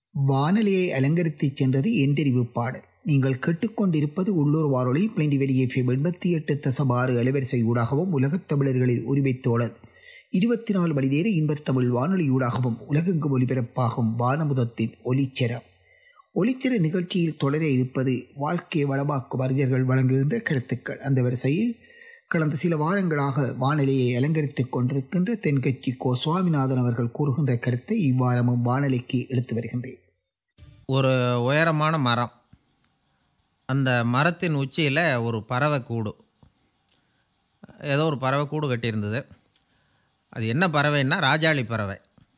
வானொலியை அலங்கரித்துச் சென்றது எந்தெரிவு பாடல் நீங்கள் கேட்டுக்கொண்டிருப்பது உள்ளூர் வானொலி பிளைண்டி வெளியே எண்பத்தி எட்டு தசமாறு அலைவரிசை ஊடாகவும் உலகத் தமிழர்களின் உரிமைத் தோழர் இருபத்தி நாலு மணி நேர இன்பத்தமிழ் வானொலியூடாகவும் உலகெங்கும் ஒலிபரப்பாகும் வானமுதத்தின் ஒலிச்சரம் ஒலித்திர நிகழ்ச்சியில் தொடர இருப்பது வாழ்க்கையை வளமாக்கும் அறிஞர்கள் வழங்குகின்ற கருத்துக்கள் அந்த வரிசையில் கடந்த சில வாரங்களாக வானொலியை அலங்கரித்துக் கொண்டிருக்கின்ற தென்கட்சி கோ சுவாமிநாதன் அவர்கள் கூறுகின்ற கருத்தை இவ்வாரமும் வானொலிக்கு எடுத்து வருகின்றேன் ஒரு உயரமான மரம் அந்த மரத்தின் உச்சியில் ஒரு பறவை கூடு ஏதோ ஒரு பறவை கூடு கட்டியிருந்தது அது என்ன பறவைன்னா ராஜாளி பறவை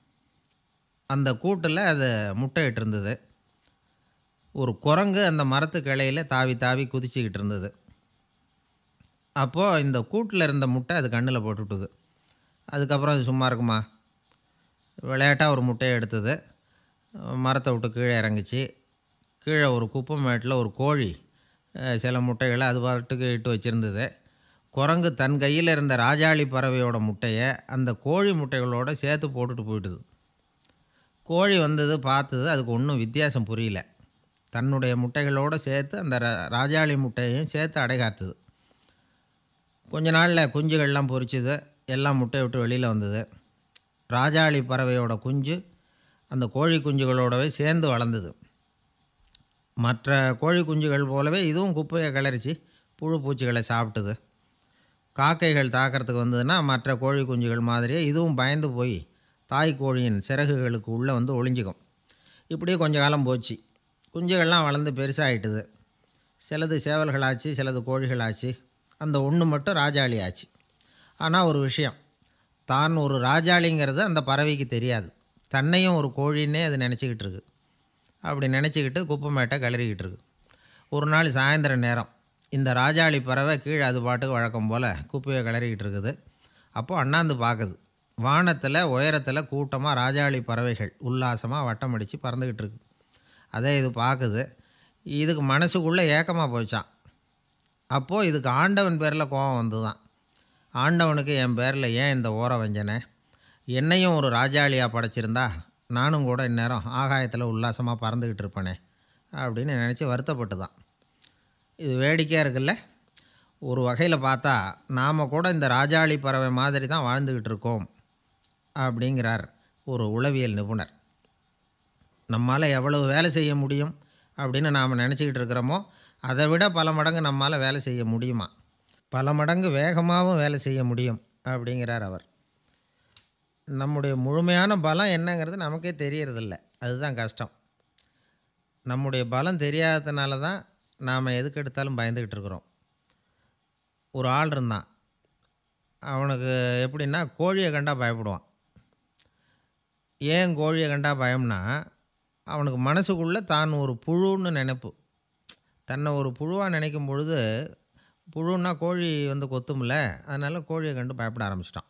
அந்த கூட்டில் அது முட்டையிட்டு இருந்தது ஒரு குரங்கு அந்த மரத்து கிளையில் தாவி தாவி குதிச்சுக்கிட்டு இருந்தது அப்போது இந்த கூட்டில் இருந்த முட்டை அது கண்ணில் போட்டுவிட்டுது அதுக்கப்புறம் அது சும்மா இருக்குமா விளையாட்டாக ஒரு முட்டையை எடுத்தது மரத்தை விட்டு கீழே இறங்குச்சு கீழே ஒரு குப்பை மேட்டில் ஒரு கோழி அஹ், சில முட்டைகளை அது பாட்டுக்கு இட்டு வச்சுருந்தது குரங்கு தன் கையில் இருந்த ராஜாளி பறவையோட முட்டையை அந்த கோழி முட்டைகளோட சேர்த்து போட்டுட்டு போயிட்டுது கோழி வந்தது பார்த்தது அதுக்கு ஒன்றும் வித்தியாசம் புரியல தன்னுடைய முட்டைகளோடு சேர்த்து அந்த ரா- ராஜாளி முட்டையையும் சேர்த்து அடைகாத்துது கொஞ்ச நாளில் குஞ்சுகள்லாம் பொரிச்சுது எல்லாம் முட்டையை விட்டு வெளியில் வந்தது ராஜாளி பறவையோட குஞ்சு அந்த கோழி குஞ்சுகளோடவே சேர்ந்து வளர்ந்தது மற்ற கோழி குஞ்சுகள் போலவே இதுவும் குப்பையை கிளறிச்சு புழு பூச்சிகளை சாப்பிட்டுது காக்கைகள் தாக்கிறதுக்கு வந்ததுன்னா மற்ற கோழி குஞ்சுகள் மாதிரியே இதுவும் பயந்து போய் தாய் கோழியின் சிறகுகளுக்கு உள்ளே வந்து ஒளிஞ்சிக்கும் இப்படியே கொஞ்ச காலம் போச்சு குஞ்சுகள்லாம் வளர்ந்து பெருசாகிட்டுது சிலது சேவல்களாச்சு சிலது கோழிகளாச்சு அந்த ஒன்று மட்டும் ராஜாளி ஆச்சு ஆனால் ஒரு விஷயம் தான் ஒரு ராஜாளிங்கிறது அந்த பறவைக்கு தெரியாது தன்னையும் ஒரு கோழின்னே அது நினச்சிக்கிட்டு இருக்கு அப்படி நினச்சிக்கிட்டு குப்பை மேட்டை கிளறிக்கிட்டு இருக்கு ஒரு நாள் சாயந்தர நேரம் இந்த ராஜாளி பறவை கீழே அது பாட்டுக்கு வழக்கம் போல் குப்பையை கிளறிக்கிட்டு இருக்குது அப்போது அண்ணாந்து பார்க்குது வானத்தில் உயரத்தில் கூட்டமாக ராஜாளி பறவைகள் உல்லாசமாக வட்டம் அடித்து பறந்துக்கிட்டு இருக்கு அதே இது பார்க்குது இதுக்கு மனசுக்குள்ளே ஏக்கமாக போச்சான் அப்போது இதுக்கு ஆண்டவன் பேரில் கோபம் வந்து தான் ஆண்டவனுக்கு என் பேரில் ஏன் இந்த ஓர வஞ்சனை என்னையும் ஒரு ராஜாளியாக படைச்சிருந்தா நானும் கூட இந்நேரம் ஆகாயத்தில் உல்லாசமாக பறந்துக்கிட்டு இருப்பேனே அப்படின்னு நினச்சி வருத்தப்பட்டு தான் இது வேடிக்கையாக இருக்குல்ல ஒரு வகையில் பார்த்தா நாம் கூட இந்த ராஜாளி பறவை மாதிரி தான் வாழ்ந்துக்கிட்டு இருக்கோம் அப்படிங்கிறார் ஒரு உளவியல் நிபுணர் நம்மால் எவ்வளவு வேலை செய்ய முடியும் அப்படின்னு நாம் நினச்சிக்கிட்டு இருக்கிறோமோ அதை விட பல மடங்கு நம்மால் வேலை செய்ய முடியுமா பல மடங்கு வேகமாகவும் வேலை செய்ய முடியும் அப்படிங்கிறார் அவர் நம்முடைய முழுமையான பலம் என்னங்கிறது நமக்கே தெரியறதில்ல அதுதான் கஷ்டம் நம்முடைய பலம் தெரியாததுனால தான் நாம் எதுக்கு எடுத்தாலும் பயந்துக்கிட்டு இருக்கிறோம் ஒரு ஆள் இருந்தான் அவனுக்கு எப்படின்னா கோழியை கண்டா பயப்படுவான் ஏன் கோழியை கண்டா பயம்னா அவனுக்கு மனசுக்குள்ளே தான் ஒரு புழுன்னு நினைப்பு தன்னை ஒரு புழுவாக நினைக்கும் பொழுது புழுன்னா கோழி வந்து கொத்தும்ல அதனால் கோழியை கண்டு பயப்பட ஆரம்பிச்சிட்டான்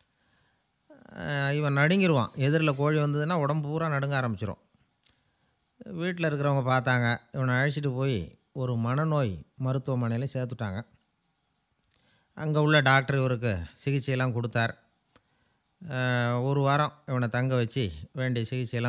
இவன் நடுங்கிடுவான் எதிரில் கோழி வந்ததுன்னா உடம்பு பூரா நடுங்க ஆரம்பிச்சிரும் வீட்டில் இருக்கிறவங்க பார்த்தாங்க இவனை அழைச்சிட்டு போய் ஒரு மனநோய் மருத்துவமனையில் சேர்த்துட்டாங்க அங்கே உள்ள டாக்டர் இவருக்கு சிகிச்சையெல்லாம் கொடுத்தார் அஹ், ஒரு வாரம் இவனை தங்க வச்சு வேண்டிய சிகிச்சையெல்லாம்